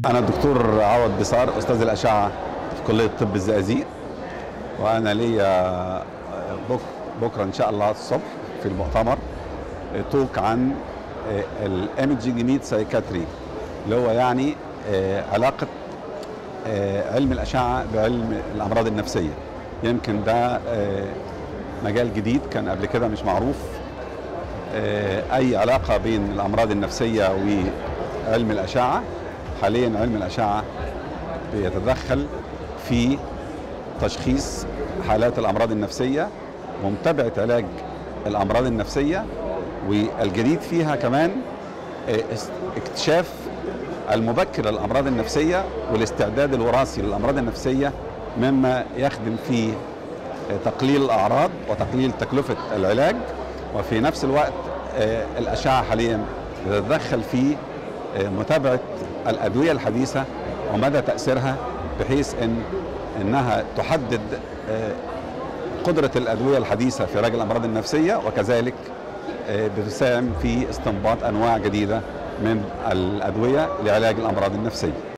أنا الدكتور عوض بصار أستاذ الأشعة في كلية طب الزقازيق وأنا ليا بك بكرة إن شاء الله الصبح في المؤتمر توك عن الايمجنج ميد سايكاتري اللي هو يعني علاقة علم الأشعة بعلم الأمراض النفسية يمكن ده مجال جديد كان قبل كده مش معروف أي علاقة بين الأمراض النفسية وعلم الأشعة حاليا علم الأشعة بيتدخل في تشخيص حالات الأمراض النفسية ومتابعة علاج الأمراض النفسية والجديد فيها كمان اكتشاف المبكر للأمراض النفسية والاستعداد الوراثي للأمراض النفسية مما يخدم في تقليل الأعراض وتقليل تكلفة العلاج وفي نفس الوقت الأشعة حاليا تتدخل في متابعة الأدوية الحديثة ومدى تأثيرها بحيث أن أنها تحدد قدرة الأدوية الحديثة في علاج الأمراض النفسية وكذلك بتساهم في استنباط أنواع جديدة من الأدوية لعلاج الأمراض النفسية